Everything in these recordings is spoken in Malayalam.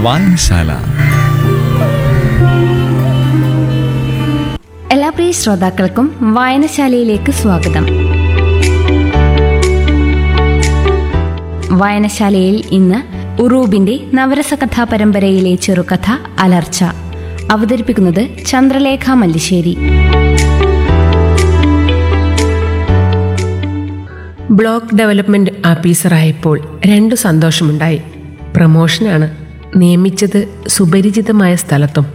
വായനശാല എല്ലാ പ്രിയ ശ്രോതാക്കൾക്കും വായനശാലയിലേക്ക് സ്വാഗതം വായനശാലയിൽ ഇന്ന് ഉറൂബിന്റെ നവരസ കഥാ പരമ്പരയിലെ ചെറുകഥ അലർച്ച അവതരിപ്പിക്കുന്നത് ചന്ദ്രലേഖ മല്ലിശ്ശേരി ബ്ലോക്ക് ഡെവലപ്മെന്റ് ഓഫീസറായപ്പോൾ രണ്ടു സന്തോഷമുണ്ടായി പ്രമോഷനാണ് നിയമിച്ചത് സുപരിചിതമായ സ്ഥലത്തും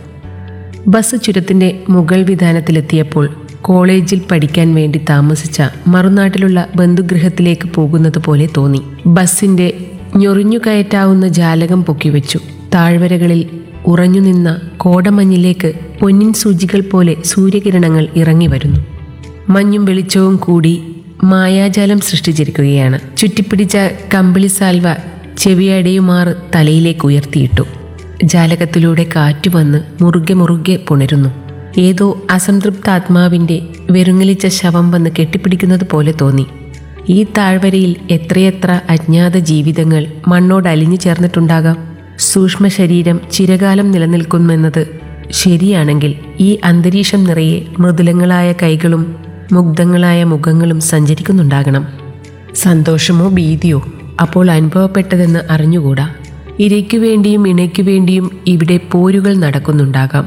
ബസ് ചുരത്തിന്റെ മുകൾ വിധാനത്തിലെത്തിയപ്പോൾ കോളേജിൽ പഠിക്കാൻ വേണ്ടി താമസിച്ച മറുനാട്ടിലുള്ള ബന്ധുഗൃഹത്തിലേക്ക് പോകുന്നത് പോലെ തോന്നി ബസിന്റെ ഞൊറിഞ്ഞു കയറ്റാവുന്ന ജാലകം പൊക്കിവെച്ചു താഴ്വരകളിൽ ഉറഞ്ഞുനിന്ന കോടമഞ്ഞിലേക്ക് പൊന്നിൻ സൂചികൾ പോലെ സൂര്യകിരണങ്ങൾ ഇറങ്ങി വരുന്നു മഞ്ഞും വെളിച്ചവും കൂടി മായാജാലം സൃഷ്ടിച്ചിരിക്കുകയാണ് ചുറ്റിപ്പിടിച്ച കമ്പിളി സാൽവ ചെവിയടയുമാറ് തലയിലേക്ക് ഉയർത്തിയിട്ടു ജാലകത്തിലൂടെ കാറ്റു വന്ന് മുറുകെ മുറുകെ പുണരുന്നു ഏതോ അസംതൃപ്ത ആത്മാവിന്റെ വെറുങ്ങലിച്ച ശവം വന്ന് കെട്ടിപ്പിടിക്കുന്നത് പോലെ തോന്നി ഈ താഴ്വരയിൽ എത്രയെത്ര അജ്ഞാത ജീവിതങ്ങൾ മണ്ണോട് അലിഞ്ഞു ചേർന്നിട്ടുണ്ടാകാം സൂക്ഷ്മ ശരീരം ചിരകാലം നിലനിൽക്കുമെന്നത് ശരിയാണെങ്കിൽ ഈ അന്തരീക്ഷം നിറയെ മൃദുലങ്ങളായ കൈകളും മുഗ്ധങ്ങളായ മുഖങ്ങളും സഞ്ചരിക്കുന്നുണ്ടാകണം സന്തോഷമോ ഭീതിയോ അപ്പോൾ അനുഭവപ്പെട്ടതെന്ന് അറിഞ്ഞുകൂടാ ഇരയ്ക്കു വേണ്ടിയും ഇണയ്ക്കു വേണ്ടിയും ഇവിടെ പോരുകൾ നടക്കുന്നുണ്ടാകാം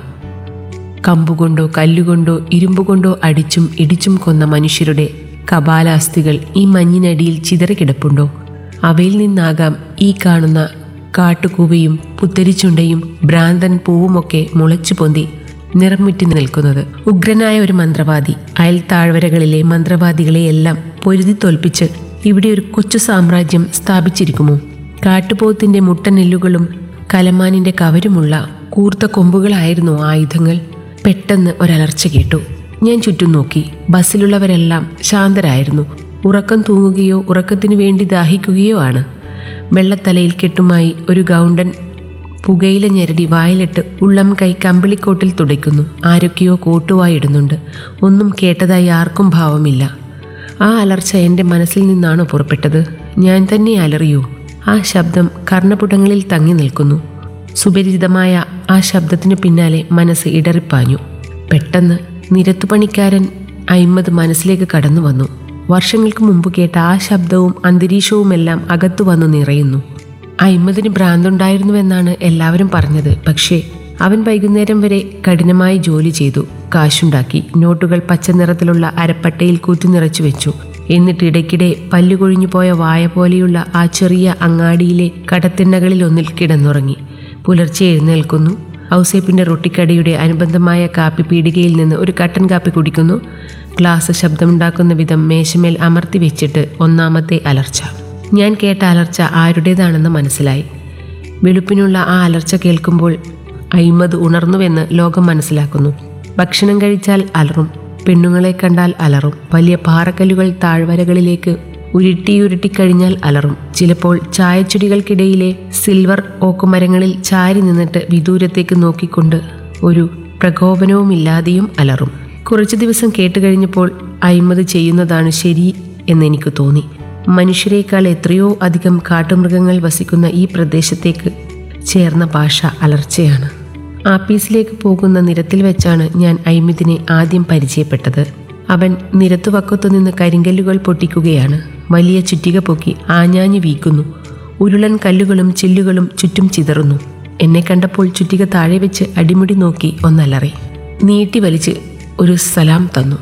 കമ്പുകൊണ്ടോ കല്ലുകൊണ്ടോ ഇരുമ്പുകൊണ്ടോ അടിച്ചും ഇടിച്ചും കൊന്ന മനുഷ്യരുടെ കപാലാസ്ഥികൾ ഈ മഞ്ഞിനടിയിൽ ചിതറിക്കിടപ്പുണ്ടോ അവയിൽ നിന്നാകാം ഈ കാണുന്ന കാട്ടുകൂവയും പുത്തരിച്ചുണ്ടയും ഭ്രാന്തൻ പൂവുമൊക്കെ മുളച്ചു പൊന്തി നിറമുറ്റി നിൽക്കുന്നത് ഉഗ്രനായ ഒരു മന്ത്രവാദി അയൽ താഴ്വരകളിലെ മന്ത്രവാദികളെയെല്ലാം പൊരുതി തോൽപ്പിച്ച് ഇവിടെ ഒരു കൊച്ചു സാമ്രാജ്യം സ്ഥാപിച്ചിരിക്കുമോ കാട്ടുപോത്തിന്റെ മുട്ടനെല്ലുകളും കലമാനിന്റെ കവരുമുള്ള കൂർത്ത കൊമ്പുകളായിരുന്നു ആയുധങ്ങൾ പെട്ടെന്ന് ഒരലർച്ച കേട്ടു ഞാൻ ചുറ്റും നോക്കി ബസ്സിലുള്ളവരെല്ലാം ശാന്തരായിരുന്നു ഉറക്കം തൂങ്ങുകയോ ഉറക്കത്തിനു വേണ്ടി ദാഹിക്കുകയോ ആണ് വെള്ളത്തലയിൽ കെട്ടുമായി ഒരു ഗൗണ്ടൻ പുകയില ഞെരടി വായിലിട്ട് ഉള്ളം കൈ കമ്പിളിക്കോട്ടിൽ തുടയ്ക്കുന്നു ആരൊക്കെയോ കോട്ടുവായി ഇടുന്നുണ്ട് ഒന്നും കേട്ടതായി ആർക്കും ഭാവമില്ല ആ അലർച്ച എൻ്റെ മനസ്സിൽ നിന്നാണോ പുറപ്പെട്ടത് ഞാൻ തന്നെ അലറിയോ ആ ശബ്ദം കർണപുടങ്ങളിൽ തങ്ങി നിൽക്കുന്നു സുപരിചിതമായ ആ ശബ്ദത്തിനു പിന്നാലെ മനസ്സ് ഇടറിപ്പാഞ്ഞു പെട്ടെന്ന് നിരത്തുപണിക്കാരൻ അയിമ്മദ് മനസ്സിലേക്ക് കടന്നു വന്നു വർഷങ്ങൾക്ക് മുമ്പ് കേട്ട ആ ശബ്ദവും അന്തരീക്ഷവുമെല്ലാം അകത്തു വന്നു നിറയുന്നു അയിമ്മദിന് ഭ്രാന്തുണ്ടായിരുന്നുവെന്നാണ് എല്ലാവരും പറഞ്ഞത് പക്ഷേ അവൻ വൈകുന്നേരം വരെ കഠിനമായി ജോലി ചെയ്തു കാശുണ്ടാക്കി നോട്ടുകൾ പച്ച നിറത്തിലുള്ള അരപ്പട്ടയിൽ കൂത്തി നിറച്ചു വെച്ചു എന്നിട്ട് ഇടയ്ക്കിടെ പല്ലുകൊഴിഞ്ഞു പോയ വായ പോലെയുള്ള ആ ചെറിയ അങ്ങാടിയിലെ കടത്തിണ്ണകളിൽ ഒന്നിൽ കിടന്നുറങ്ങി പുലർച്ചെ എഴുന്നേൽക്കുന്നു ഔസേപ്പിന്റെ റൊട്ടിക്കടയുടെ അനുബന്ധമായ കാപ്പി പീടികയിൽ നിന്ന് ഒരു കട്ടൻ കാപ്പി കുടിക്കുന്നു ഗ്ലാസ് ശബ്ദമുണ്ടാക്കുന്ന വിധം മേശമേൽ അമർത്തി വെച്ചിട്ട് ഒന്നാമത്തെ അലർച്ച ഞാൻ കേട്ട അലർച്ച ആരുടേതാണെന്ന് മനസ്സിലായി വെളുപ്പിനുള്ള ആ അലർച്ച കേൾക്കുമ്പോൾ അയിമത് ഉണർന്നുവെന്ന് ലോകം മനസ്സിലാക്കുന്നു ഭക്ഷണം കഴിച്ചാൽ അലറും പെണ്ണുങ്ങളെ കണ്ടാൽ അലറും വലിയ പാറക്കല്ലുകൾ താഴ്വരകളിലേക്ക് ഉരുട്ടി ഉരുട്ടിക്കഴിഞ്ഞാൽ അലറും ചിലപ്പോൾ ചായച്ചുടികൾക്കിടയിലെ സിൽവർ ഓക്കുമരങ്ങളിൽ ചാരി നിന്നിട്ട് വിദൂരത്തേക്ക് നോക്കിക്കൊണ്ട് ഒരു പ്രകോപനവുമില്ലാതെയും അലറും കുറച്ചു ദിവസം കേട്ടുകഴിഞ്ഞപ്പോൾ അയിമത് ചെയ്യുന്നതാണ് ശരി എന്നെനിക്ക് തോന്നി മനുഷ്യരെക്കാൾ എത്രയോ അധികം കാട്ടുമൃഗങ്ങൾ വസിക്കുന്ന ഈ പ്രദേശത്തേക്ക് ചേർന്ന ഭാഷ അലർച്ചയാണ് ആപ്പീസിലേക്ക് പോകുന്ന നിരത്തിൽ വെച്ചാണ് ഞാൻ ഐമിദിനെ ആദ്യം പരിചയപ്പെട്ടത് അവൻ നിരത്തുവക്കത്തു നിന്ന് കരിങ്കല്ലുകൾ പൊട്ടിക്കുകയാണ് വലിയ ചുറ്റിക പൊക്കി ആഞ്ഞാഞ്ഞു വീക്കുന്നു ഉരുളൻ കല്ലുകളും ചില്ലുകളും ചുറ്റും ചിതറുന്നു എന്നെ കണ്ടപ്പോൾ ചുറ്റിക താഴെ വെച്ച് അടിമുടി നോക്കി ഒന്നലറി നീട്ടി വലിച്ച് ഒരു സലാം തന്നു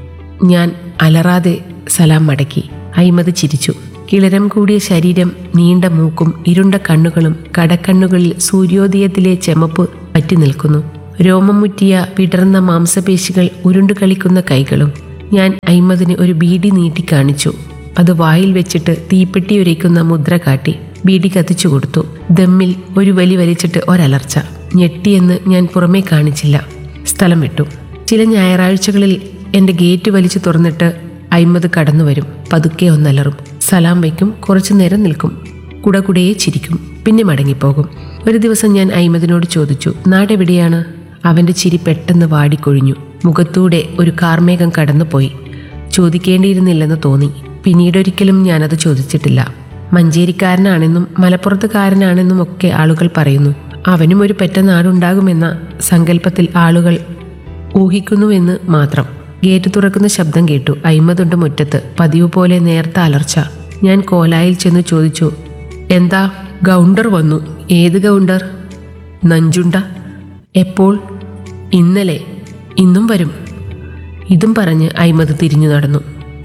ഞാൻ അലറാതെ സലാം മടക്കി അയിമത് ചിരിച്ചു കിളരം കൂടിയ ശരീരം നീണ്ട മൂക്കും ഇരുണ്ട കണ്ണുകളും കടക്കണ്ണുകളിൽ സൂര്യോദയത്തിലെ ചെമപ്പ് പറ്റി നിൽക്കുന്നു രോമം മുറ്റിയ വിടർന്ന മാംസപേശികൾ ഉരുണ്ടു കളിക്കുന്ന കൈകളും ഞാൻ അയിമതിന് ഒരു ബീഡി നീട്ടി കാണിച്ചു അത് വായിൽ വെച്ചിട്ട് തീപ്പെട്ടി ഉരയ്ക്കുന്ന മുദ്ര കാട്ടി ബീഡി കത്തിച്ചു കൊടുത്തു ദമ്മിൽ ഒരു വലി വലിച്ചിട്ട് ഒരലർച്ച ഞെട്ടിയെന്ന് ഞാൻ പുറമേ കാണിച്ചില്ല സ്ഥലം വിട്ടു ചില ഞായറാഴ്ചകളിൽ എൻ്റെ ഗേറ്റ് വലിച്ചു തുറന്നിട്ട് അയിമത് കടന്നു വരും പതുക്കെ ഒന്നലറും സലാം വയ്ക്കും കുറച്ചു നേരം നിൽക്കും കുടകുടയെ ചിരിക്കും പിന്നെ മടങ്ങിപ്പോകും ഒരു ദിവസം ഞാൻ അയിമദിനോട് ചോദിച്ചു നാടെവിടെയാണ് അവൻ്റെ ചിരി പെട്ടെന്ന് വാടിക്കൊഴിഞ്ഞു മുഖത്തൂടെ ഒരു കാർമേഘം കടന്നുപോയി ചോദിക്കേണ്ടിയിരുന്നില്ലെന്ന് തോന്നി പിന്നീടൊരിക്കലും ഞാനത് ചോദിച്ചിട്ടില്ല മഞ്ചേരിക്കാരനാണെന്നും മലപ്പുറത്തുകാരനാണെന്നും ഒക്കെ ആളുകൾ പറയുന്നു അവനും ഒരു പെറ്റ നാടുണ്ടാകുമെന്ന സങ്കല്പത്തിൽ ആളുകൾ ഊഹിക്കുന്നുവെന്ന് മാത്രം ഗേറ്റ് തുറക്കുന്ന ശബ്ദം കേട്ടു അയിമതുണ്ട് മുറ്റത്ത് പതിവ് പോലെ നേർത്ത അലർച്ച ഞാൻ കോലായിൽ ചെന്ന് ചോദിച്ചു എന്താ ഗൗണ്ടർ വന്നു ഏത് ഗൗണ്ടർ നഞ്ചുണ്ട എപ്പോൾ ഇന്നലെ ഇന്നും വരും ഇതും പറഞ്ഞ് അയിമത് തിരിഞ്ഞു നടന്നു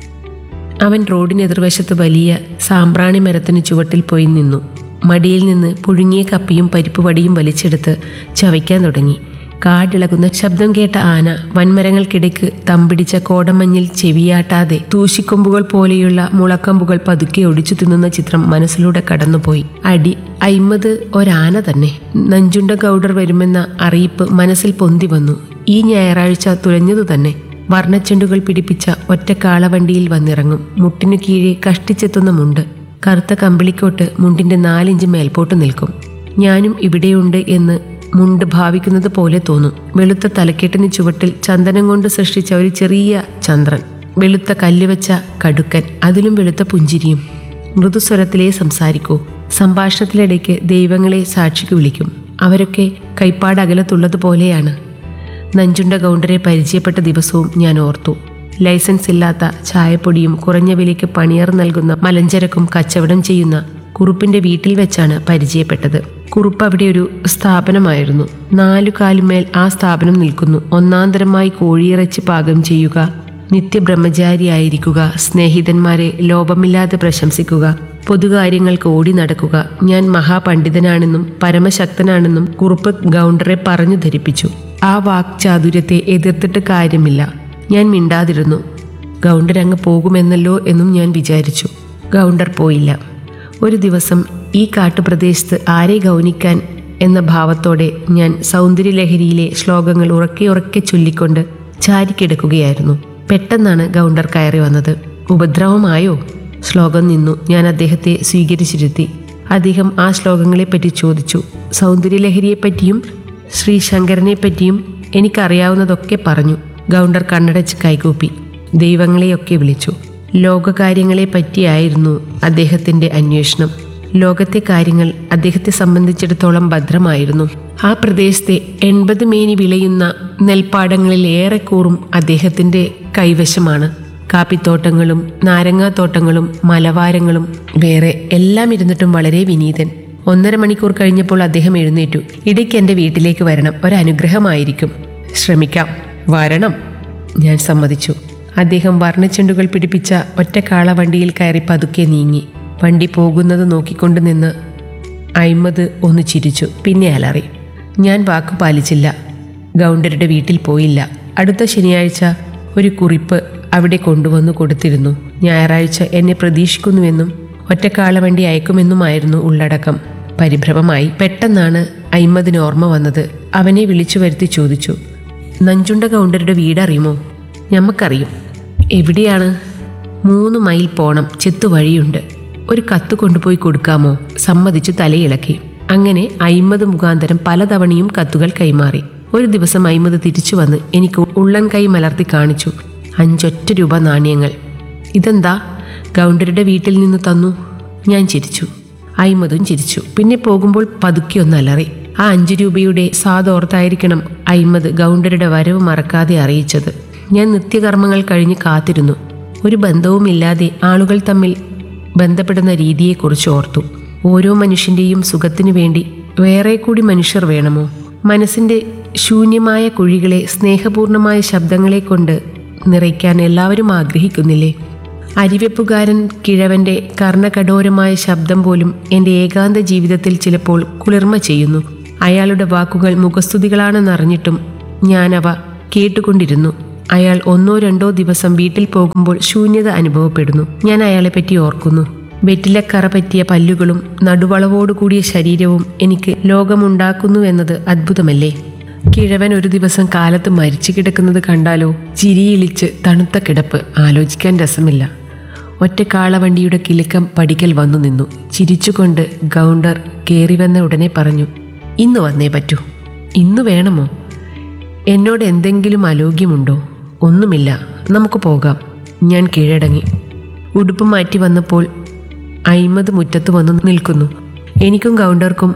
അവൻ റോഡിന് എതിർവശത്ത് വലിയ സാമ്പ്രാണി മരത്തിന് ചുവട്ടിൽ പോയി നിന്നു മടിയിൽ നിന്ന് പുഴുങ്ങിയ കപ്പിയും പരിപ്പ് വടിയും വലിച്ചെടുത്ത് ചവയ്ക്കാൻ തുടങ്ങി കാടിളകുന്ന ശബ്ദം കേട്ട ആന വൻമരങ്ങൾക്കിടയ്ക്ക് തമ്പിടിച്ച കോടമഞ്ഞിൽ ചെവിയാട്ടാതെ തൂശിക്കൊമ്പുകൾ പോലെയുള്ള മുളക്കമ്പുകൾ പതുക്കെ ഒടിച്ചു തിന്നുന്ന ചിത്രം മനസ്സിലൂടെ കടന്നുപോയി അടി അയിമത് ഒരാന തന്നെ നഞ്ചുണ്ട ഗൗഡർ വരുമെന്ന അറിയിപ്പ് മനസ്സിൽ പൊന്തി വന്നു ഈ ഞായറാഴ്ച തുലഞ്ഞതു തന്നെ വർണ്ണച്ചെണ്ടുകൾ പിടിപ്പിച്ച ഒറ്റ കാളവണ്ടിയിൽ വന്നിറങ്ങും മുട്ടിനു കീഴെ കഷ്ടിച്ചെത്തുന്ന മുണ്ട് കറുത്ത കമ്പിളിക്കോട്ട് മുണ്ടിന്റെ നാലിഞ്ച് മേൽപോട്ട് നിൽക്കും ഞാനും ഇവിടെയുണ്ട് എന്ന് മുണ്ട് ഭാവിക്കുന്നത് പോലെ തോന്നും വെളുത്ത തലക്കെട്ടിന് ചുവട്ടിൽ ചന്ദനം കൊണ്ട് സൃഷ്ടിച്ച ഒരു ചെറിയ ചന്ദ്രൻ വെളുത്ത കല്ലുവെച്ച കടുക്കൻ അതിലും വെളുത്ത പുഞ്ചിരിയും മൃദുസ്വരത്തിലേ സംസാരിക്കൂ സംഭാഷണത്തിലിടയ്ക്ക് ദൈവങ്ങളെ സാക്ഷിക്ക് വിളിക്കും അവരൊക്കെ കൈപ്പാടകലത്തുള്ളതുപോലെയാണ് നഞ്ചുണ്ട ഗൗണ്ടറെ പരിചയപ്പെട്ട ദിവസവും ഞാൻ ഓർത്തു ലൈസൻസ് ഇല്ലാത്ത ചായപ്പൊടിയും കുറഞ്ഞ വിലയ്ക്ക് പണിയർ നൽകുന്ന മലഞ്ചരക്കും കച്ചവടം ചെയ്യുന്ന കുറുപ്പിന്റെ വീട്ടിൽ വെച്ചാണ് പരിചയപ്പെട്ടത് കുറുപ്പ് അവിടെ ഒരു സ്ഥാപനമായിരുന്നു നാലു കാലുമേൽ ആ സ്ഥാപനം നിൽക്കുന്നു ഒന്നാന്തരമായി കോഴിയിറച്ചി പാകം ചെയ്യുക നിത്യബ്രഹ്മചാരിയായിരിക്കുക സ്നേഹിതന്മാരെ ലോപമില്ലാതെ പ്രശംസിക്കുക പൊതുകാര്യങ്ങൾക്ക് ഓടി നടക്കുക ഞാൻ മഹാപണ്ഡിതനാണെന്നും പരമശക്തനാണെന്നും കുറുപ്പ് ഗൗണ്ടറെ പറഞ്ഞു ധരിപ്പിച്ചു ആ വാക്ചാതുര്യത്തെ എതിർത്തിട്ട് കാര്യമില്ല ഞാൻ മിണ്ടാതിരുന്നു ഗൗണ്ടർ അങ്ങ് പോകുമെന്നല്ലോ എന്നും ഞാൻ വിചാരിച്ചു ഗൗണ്ടർ പോയില്ല ഒരു ദിവസം ഈ കാട്ടുപ്രദേശത്ത് ആരെ ഗൗനിക്കാൻ എന്ന ഭാവത്തോടെ ഞാൻ സൗന്ദര്യലഹരിയിലെ ശ്ലോകങ്ങൾ ഉറക്കെ ഉറക്കെ ചൊല്ലിക്കൊണ്ട് ചാരിക്കിടക്കുകയായിരുന്നു പെട്ടെന്നാണ് ഗൗണ്ടർ കയറി വന്നത് ഉപദ്രവമായോ ശ്ലോകം നിന്നു ഞാൻ അദ്ദേഹത്തെ സ്വീകരിച്ചിരുത്തി അദ്ദേഹം ആ ശ്ലോകങ്ങളെപ്പറ്റി ചോദിച്ചു സൗന്ദര്യലഹരിയെപ്പറ്റിയും ശ്രീ ശങ്കരനെ പറ്റിയും എനിക്കറിയാവുന്നതൊക്കെ പറഞ്ഞു ഗൗണ്ടർ കണ്ണടച്ച് കൈകൂപ്പി ദൈവങ്ങളെയൊക്കെ വിളിച്ചു ലോകകാര്യങ്ങളെ പറ്റിയായിരുന്നു അദ്ദേഹത്തിന്റെ അന്വേഷണം ലോകത്തെ കാര്യങ്ങൾ അദ്ദേഹത്തെ സംബന്ധിച്ചിടത്തോളം ഭദ്രമായിരുന്നു ആ പ്രദേശത്തെ എൺപത് മേനി വിളയുന്ന നെൽപ്പാടങ്ങളിൽ ഏറെക്കൂറും അദ്ദേഹത്തിന്റെ കൈവശമാണ് കാപ്പിത്തോട്ടങ്ങളും നാരങ്ങാത്തോട്ടങ്ങളും മലവാരങ്ങളും വേറെ എല്ലാം ഇരുന്നിട്ടും വളരെ വിനീതൻ ഒന്നര മണിക്കൂർ കഴിഞ്ഞപ്പോൾ അദ്ദേഹം എഴുന്നേറ്റു ഇടയ്ക്ക് എൻ്റെ വീട്ടിലേക്ക് വരണം ഒരനുഗ്രഹമായിരിക്കും ശ്രമിക്കാം വരണം ഞാൻ സമ്മതിച്ചു അദ്ദേഹം വർണ്ണച്ചെണ്ടുകൾ പിടിപ്പിച്ച ഒറ്റക്കാള വണ്ടിയിൽ കയറി പതുക്കെ നീങ്ങി വണ്ടി പോകുന്നത് നോക്കിക്കൊണ്ട് നിന്ന് അയിമത് ഒന്ന് ചിരിച്ചു പിന്നെ അലറി ഞാൻ വാക്കു പാലിച്ചില്ല ഗൗണ്ടരുടെ വീട്ടിൽ പോയില്ല അടുത്ത ശനിയാഴ്ച ഒരു കുറിപ്പ് അവിടെ കൊണ്ടുവന്നു കൊടുത്തിരുന്നു ഞായറാഴ്ച എന്നെ പ്രതീക്ഷിക്കുന്നുവെന്നും ഒറ്റക്കാള വണ്ടി അയക്കുമെന്നുമായിരുന്നു ഉള്ളടക്കം പരിഭ്രമമായി പെട്ടെന്നാണ് അയിമതിന് ഓർമ്മ വന്നത് അവനെ വിളിച്ചു വരുത്തി ചോദിച്ചു നഞ്ചുണ്ട ഗൗണ്ടരുടെ വീടറിയുമോ ഞമ്മക്കറിയും എവിടെയാണ് മൂന്ന് മൈൽ പോണം ചെത്തു വഴിയുണ്ട് ഒരു കത്ത് കൊണ്ടുപോയി കൊടുക്കാമോ സമ്മതിച്ചു തലയിളക്കി അങ്ങനെ അയിമത് മുഖാന്തരം പലതവണയും കത്തുകൾ കൈമാറി ഒരു ദിവസം അയിമത് തിരിച്ചു വന്ന് എനിക്ക് ഉള്ളൻ കൈ മലർത്തി കാണിച്ചു അഞ്ചൊറ്റ രൂപ നാണയങ്ങൾ ഇതെന്താ ഗൗണ്ടരുടെ വീട്ടിൽ നിന്ന് തന്നു ഞാൻ ചിരിച്ചു അയിമതും ചിരിച്ചു പിന്നെ പോകുമ്പോൾ പതുക്കെ ഒന്ന് അലറി ആ അഞ്ചു രൂപയുടെ സാതോർത്തായിരിക്കണം അയിമത് ഗൗണ്ടരുടെ വരവ് മറക്കാതെ അറിയിച്ചത് ഞാൻ നിത്യകർമ്മങ്ങൾ കഴിഞ്ഞ് കാത്തിരുന്നു ഒരു ബന്ധവുമില്ലാതെ ആളുകൾ തമ്മിൽ ബന്ധപ്പെടുന്ന രീതിയെക്കുറിച്ച് ഓർത്തു ഓരോ മനുഷ്യന്റെയും സുഖത്തിനു വേണ്ടി വേറെ കൂടി മനുഷ്യർ വേണമോ മനസ്സിന്റെ ശൂന്യമായ കുഴികളെ സ്നേഹപൂർണമായ ശബ്ദങ്ങളെ കൊണ്ട് നിറയ്ക്കാൻ എല്ലാവരും ആഗ്രഹിക്കുന്നില്ലേ അരിവെപ്പുകാരൻ കിഴവന്റെ കർണകഠോരമായ ശബ്ദം പോലും എൻ്റെ ഏകാന്ത ജീവിതത്തിൽ ചിലപ്പോൾ കുളിർമ ചെയ്യുന്നു അയാളുടെ വാക്കുകൾ മുഖസ്തുതികളാണെന്നറിഞ്ഞിട്ടും ഞാനവ കേട്ടുകൊണ്ടിരുന്നു അയാൾ ഒന്നോ രണ്ടോ ദിവസം വീട്ടിൽ പോകുമ്പോൾ ശൂന്യത അനുഭവപ്പെടുന്നു ഞാൻ അയാളെപ്പറ്റി ഓർക്കുന്നു വെറ്റിലക്കറ പറ്റിയ പല്ലുകളും നടുവളവോടുകൂടിയ ശരീരവും എനിക്ക് ലോകമുണ്ടാക്കുന്നുവെന്നത് അദ്ഭുതമല്ലേ കിഴവൻ ഒരു ദിവസം കാലത്ത് മരിച്ചു കിടക്കുന്നത് കണ്ടാലോ ചിരിയിളിച്ച് തണുത്ത കിടപ്പ് ആലോചിക്കാൻ രസമില്ല ഒറ്റക്കാളവണ്ടിയുടെ കിലുക്കം പടിക്കൽ വന്നു നിന്നു ചിരിച്ചുകൊണ്ട് ഗൗണ്ടർ കയറി വന്ന ഉടനെ പറഞ്ഞു ഇന്ന് വന്നേ പറ്റൂ ഇന്ന് വേണമോ എന്നോട് എന്തെങ്കിലും അലോഗ്യമുണ്ടോ ഒന്നുമില്ല നമുക്ക് പോകാം ഞാൻ കീഴടങ്ങി ഉടുപ്പ് മാറ്റി വന്നപ്പോൾ അയിമത് മുറ്റത്ത് വന്നു നിൽക്കുന്നു എനിക്കും ഗൗണ്ടർക്കും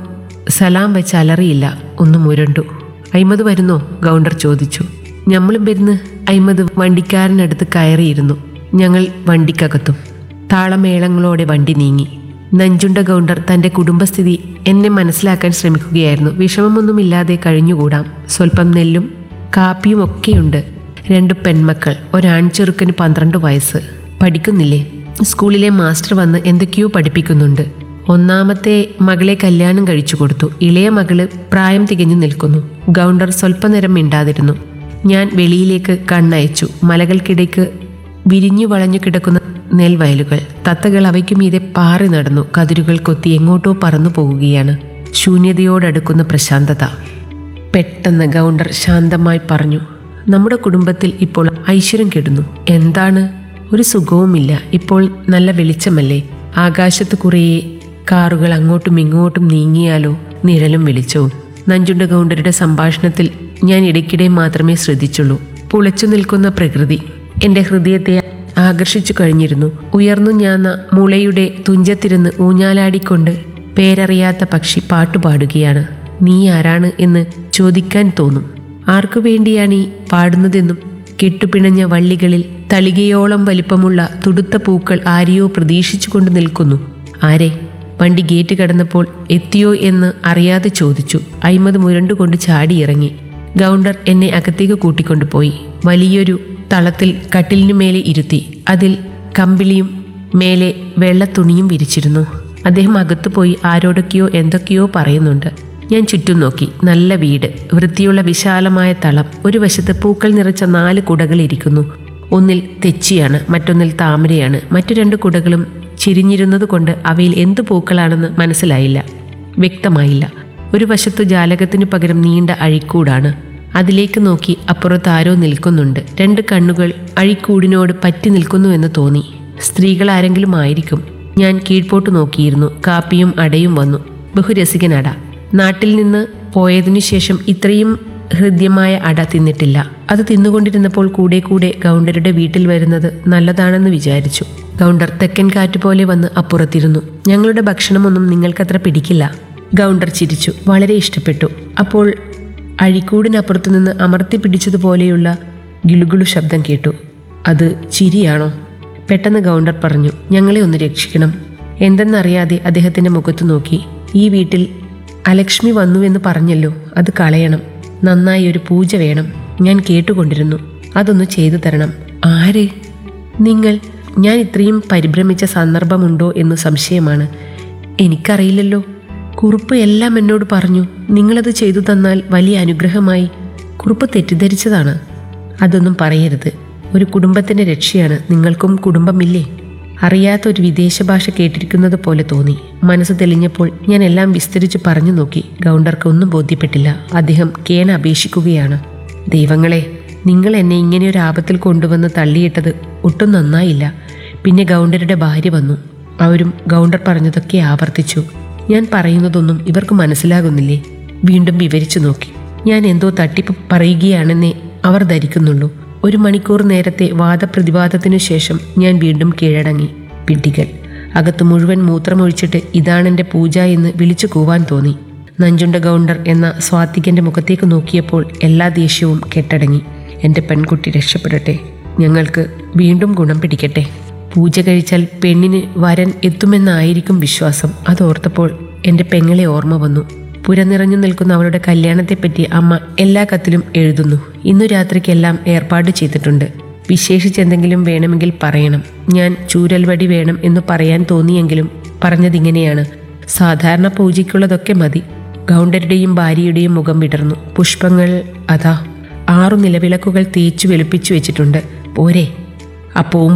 സലാം വെച്ച് അലറിയില്ല ഒന്ന് മുരണ്ടു അയ്മത് വരുന്നോ ഗൗണ്ടർ ചോദിച്ചു ഞമ്മളും വരുന്ന് അയ്മത് വണ്ടിക്കാരനടുത്ത് കയറിയിരുന്നു ഞങ്ങൾ വണ്ടിക്കകത്തും താളമേളങ്ങളോടെ വണ്ടി നീങ്ങി നഞ്ചുണ്ട ഗൗണ്ടർ തന്റെ കുടുംബസ്ഥിതി എന്നെ മനസ്സിലാക്കാൻ ശ്രമിക്കുകയായിരുന്നു വിഷമമൊന്നുമില്ലാതെ കഴിഞ്ഞുകൂടാം സ്വല്പം നെല്ലും കാപ്പിയും ഒക്കെയുണ്ട് രണ്ട് പെൺമക്കൾ ഒരാൺചെറുക്കന് പന്ത്രണ്ട് വയസ്സ് പഠിക്കുന്നില്ലേ സ്കൂളിലെ മാസ്റ്റർ വന്ന് എന്തൊക്കെയോ പഠിപ്പിക്കുന്നുണ്ട് ഒന്നാമത്തെ മകളെ കല്യാണം കഴിച്ചു കൊടുത്തു ഇളയ മകള് പ്രായം തികഞ്ഞു നിൽക്കുന്നു ഗൗണ്ടർ സ്വല്പനേരം മിണ്ടാതിരുന്നു ഞാൻ വെളിയിലേക്ക് കണ്ണയച്ചു മലകൾക്കിടയ്ക്ക് വിരിഞ്ഞു വളഞ്ഞു കിടക്കുന്ന നെൽവയലുകൾ തത്തകൾ അവയ്ക്കു മീതെ പാറി നടന്നു കതിരുകൾ കൊത്തി എങ്ങോട്ടോ പറന്നു പോകുകയാണ് ശൂന്യതയോടടുക്കുന്ന പ്രശാന്തത പെട്ടെന്ന് ഗൗണ്ടർ ശാന്തമായി പറഞ്ഞു നമ്മുടെ കുടുംബത്തിൽ ഇപ്പോൾ ഐശ്വര്യം കെടുന്നു എന്താണ് ഒരു സുഖവുമില്ല ഇപ്പോൾ നല്ല വെളിച്ചമല്ലേ ആകാശത്ത് കുറേ കാറുകൾ അങ്ങോട്ടും ഇങ്ങോട്ടും നീങ്ങിയാലോ നിഴലും വെളിച്ചവും നഞ്ചുണ്ട ഗൗണ്ടരുടെ സംഭാഷണത്തിൽ ഞാൻ ഇടയ്ക്കിടെ മാത്രമേ ശ്രദ്ധിച്ചുള്ളൂ പുളച്ചു നിൽക്കുന്ന പ്രകൃതി എന്റെ ഹൃദയത്തെ ആകർഷിച്ചു കഴിഞ്ഞിരുന്നു ഉയർന്നു ഞാന്ന മുളയുടെ തുഞ്ചത്തിരുന്ന് ഊഞ്ഞാലാടിക്കൊണ്ട് പേരറിയാത്ത പക്ഷി പാട്ടുപാടുകയാണ് നീ ആരാണ് എന്ന് ചോദിക്കാൻ തോന്നും ആർക്കു വേണ്ടിയാണ് ഈ പാടുന്നതെന്നും കെട്ടുപിണഞ്ഞ വള്ളികളിൽ തളികയോളം വലിപ്പമുള്ള തുടുത്ത പൂക്കൾ ആരെയോ പ്രതീക്ഷിച്ചുകൊണ്ട് നിൽക്കുന്നു ആരെ വണ്ടി ഗേറ്റ് കടന്നപ്പോൾ എത്തിയോ എന്ന് അറിയാതെ ചോദിച്ചു അയിമത് മുരണ്ടുകൊണ്ട് ചാടിയിറങ്ങി ഗൗണ്ടർ എന്നെ അകത്തേക്ക് കൂട്ടിക്കൊണ്ടുപോയി വലിയൊരു തളത്തിൽ കട്ടിലിനു മേലെ ഇരുത്തി അതിൽ കമ്പിളിയും മേലെ വെള്ള തുണിയും വിരിച്ചിരുന്നു അദ്ദേഹം അകത്തു പോയി ആരോടൊക്കെയോ എന്തൊക്കെയോ പറയുന്നുണ്ട് ഞാൻ ചുറ്റും നോക്കി നല്ല വീട് വൃത്തിയുള്ള വിശാലമായ തളം ഒരു വശത്ത് പൂക്കൾ നിറച്ച നാല് കുടകൾ ഇരിക്കുന്നു ഒന്നിൽ തെച്ചിയാണ് മറ്റൊന്നിൽ താമരയാണ് മറ്റു രണ്ട് കുടകളും ചിരിഞ്ഞിരുന്നത് കൊണ്ട് അവയിൽ എന്തു പൂക്കളാണെന്ന് മനസ്സിലായില്ല വ്യക്തമായില്ല ഒരു വശത്തു ജാലകത്തിനു പകരം നീണ്ട അഴിക്കൂടാണ് അതിലേക്ക് നോക്കി അപ്പുറത്ത് ആരോ നിൽക്കുന്നുണ്ട് രണ്ട് കണ്ണുകൾ അഴിക്കൂടിനോട് പറ്റി നിൽക്കുന്നുവെന്ന് തോന്നി സ്ത്രീകൾ ആരെങ്കിലും ആയിരിക്കും ഞാൻ കീഴ്പോട്ട് നോക്കിയിരുന്നു കാപ്പിയും അടയും വന്നു ബഹുരസികൻ അട നാട്ടിൽ നിന്ന് പോയതിനു ശേഷം ഇത്രയും ഹൃദ്യമായ അട തിന്നിട്ടില്ല അത് തിന്നുകൊണ്ടിരുന്നപ്പോൾ കൂടെ കൂടെ ഗൗണ്ടരുടെ വീട്ടിൽ വരുന്നത് നല്ലതാണെന്ന് വിചാരിച്ചു ഗൗണ്ടർ തെക്കൻ കാറ്റ് പോലെ വന്ന് അപ്പുറത്തിരുന്നു ഞങ്ങളുടെ ഭക്ഷണമൊന്നും നിങ്ങൾക്കത്ര പിടിക്കില്ല ഗൗണ്ടർ ചിരിച്ചു വളരെ ഇഷ്ടപ്പെട്ടു അപ്പോൾ അഴിക്കൂടിനപ്പുറത്തു നിന്ന് അമർത്തി പിടിച്ചതുപോലെയുള്ള ഗിളുഗിളു ശബ്ദം കേട്ടു അത് ചിരിയാണോ പെട്ടെന്ന് ഗൗണ്ടർ പറഞ്ഞു ഞങ്ങളെ ഒന്ന് രക്ഷിക്കണം എന്തെന്നറിയാതെ അദ്ദേഹത്തിന്റെ മുഖത്ത് നോക്കി ഈ വീട്ടിൽ അലക്ഷ്മി വന്നുവെന്ന് പറഞ്ഞല്ലോ അത് കളയണം നന്നായി ഒരു പൂജ വേണം ഞാൻ കേട്ടുകൊണ്ടിരുന്നു അതൊന്ന് ചെയ്തു തരണം ആര് നിങ്ങൾ ഞാൻ ഇത്രയും പരിഭ്രമിച്ച സന്ദർഭമുണ്ടോ എന്ന് സംശയമാണ് എനിക്കറിയില്ലല്ലോ കുറുപ്പ് എല്ലാം എന്നോട് പറഞ്ഞു നിങ്ങളത് ചെയ്തു തന്നാൽ വലിയ അനുഗ്രഹമായി കുറുപ്പ് തെറ്റിദ്ധരിച്ചതാണ് അതൊന്നും പറയരുത് ഒരു കുടുംബത്തിന്റെ രക്ഷയാണ് നിങ്ങൾക്കും കുടുംബമില്ലേ അറിയാത്ത ഒരു വിദേശ ഭാഷ കേട്ടിരിക്കുന്നത് പോലെ തോന്നി മനസ്സ് തെളിഞ്ഞപ്പോൾ ഞാൻ എല്ലാം വിസ്തരിച്ച് പറഞ്ഞു നോക്കി ഗൗണ്ടർക്ക് ഒന്നും ബോധ്യപ്പെട്ടില്ല അദ്ദേഹം കേന അപേക്ഷിക്കുകയാണ് ദൈവങ്ങളെ നിങ്ങൾ എന്നെ ഇങ്ങനെ ഒരു ആപത്തിൽ കൊണ്ടുവന്ന് തള്ളിയിട്ടത് ഒട്ടും നന്നായില്ല പിന്നെ ഗൗണ്ടരുടെ ഭാര്യ വന്നു അവരും ഗൗണ്ടർ പറഞ്ഞതൊക്കെ ആവർത്തിച്ചു ഞാൻ പറയുന്നതൊന്നും ഇവർക്ക് മനസ്സിലാകുന്നില്ലേ വീണ്ടും വിവരിച്ചു നോക്കി ഞാൻ എന്തോ തട്ടിപ്പ് പറയുകയാണെന്നേ അവർ ധരിക്കുന്നുള്ളൂ ഒരു മണിക്കൂർ നേരത്തെ വാദപ്രതിവാദത്തിനു ശേഷം ഞാൻ വീണ്ടും കീഴടങ്ങി പിടികൾ അകത്ത് മുഴുവൻ മൂത്രമൊഴിച്ചിട്ട് ഇതാണെന്റെ പൂജ എന്ന് വിളിച്ചു കൂവാൻ തോന്നി നഞ്ചുണ്ട ഗൗണ്ടർ എന്ന സ്വാത്തികന്റെ മുഖത്തേക്ക് നോക്കിയപ്പോൾ എല്ലാ ദേഷ്യവും കെട്ടടങ്ങി എന്റെ പെൺകുട്ടി രക്ഷപ്പെടട്ടെ ഞങ്ങൾക്ക് വീണ്ടും ഗുണം പിടിക്കട്ടെ പൂജ കഴിച്ചാൽ പെണ്ണിന് വരൻ എത്തുമെന്നായിരിക്കും വിശ്വാസം അതോർത്തപ്പോൾ എൻ്റെ പെങ്ങളെ ഓർമ്മ വന്നു പുര നിറഞ്ഞു നിൽക്കുന്ന അവളുടെ കല്യാണത്തെപ്പറ്റി അമ്മ എല്ലാ കത്തിലും എഴുതുന്നു ഇന്നു രാത്രിക്കെല്ലാം ഏർപ്പാട് ചെയ്തിട്ടുണ്ട് വിശേഷിച്ചെന്തെങ്കിലും വേണമെങ്കിൽ പറയണം ഞാൻ ചൂരൽവടി വേണം എന്ന് പറയാൻ തോന്നിയെങ്കിലും പറഞ്ഞതിങ്ങനെയാണ് സാധാരണ പൂജയ്ക്കുള്ളതൊക്കെ മതി ഗൗണ്ടരുടെയും ഭാര്യയുടെയും മുഖം വിടർന്നു പുഷ്പങ്ങൾ അതാ ആറു നിലവിളക്കുകൾ തേച്ചു വെളുപ്പിച്ചു വെച്ചിട്ടുണ്ട് പോരെ അപ്പവും